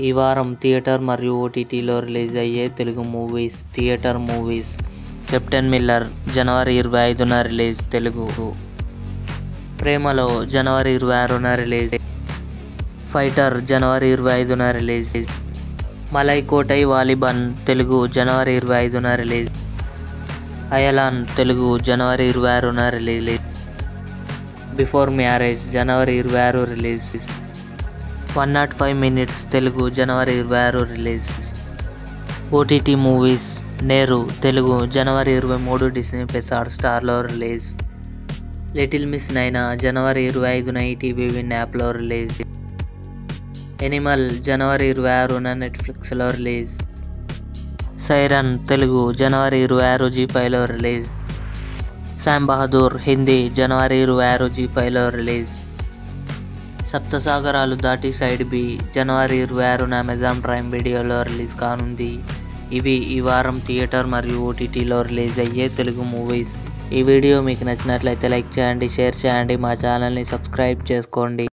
ఈ వారం థియేటర్ మరియు ఓటీటీలో రిలీజ్ అయ్యే Telugu movies theatre movies captain Miller జనవరి ఇరవై ఐదున రిలీజ్ తెలుగు ప్రేమలో జనవరి ఇరవై ఆరున రిలీజ్ ఫైటర్ జనవరి ఇరవై ఐదున రిలీజ్ మలై కోటై వాలిబన్ తెలుగు జనవరి ఇరవై ఐదున రిలీజ్ అయలాన్ తెలుగు జనవరి ఇరవై ఆరున రిలీజ్ బిఫోర్ మ్యారేజ్ జనవరి ఇరవై ఆరు release one not five minutes Telugu జనవరి ఇరవై ఆరు release OTT movies Neru Telugu జనవరి ఇరవై మూడు డిస్నీ ప్లస్ హాట్ స్టార్లో రిలీజ్ లిటిల్ మిస్ నైనా జనవరి ఇరవై ఐదున ఈటీవీ విన్ యాప్లో రిలీజ్ ఎనిమల్ జనవరి ఇరవై ఆరున నెట్ఫ్లిక్స్లో రిలీజ్ సైరన్ తెలుగు జనవరి ఇరవై ఆరు జీ ఫైవ్లో రిలీజ్ శామ్ బహదూర్ హిందీ జనవరి ఇరవై ఆరు జీ ఫైవ్లో రిలీజ్ సప్తసాగరాలు దాటి సైడ్ బి జనవరి ఇరవై ఆరున అమెజాన్ ప్రైమ్ వీడియోలో రిలీజ్ కానుంది ఇవి ఈ వారం థియేటర్ మరియు ఓటీటీలో రిలీజ్ అయ్యే తెలుగు మూవీస్ ఈ వీడియో మీకు నచ్చినట్లయితే లైక్ చేయండి షేర్ చేయండి మా ఛానల్ని సబ్స్క్రైబ్ చేసుకోండి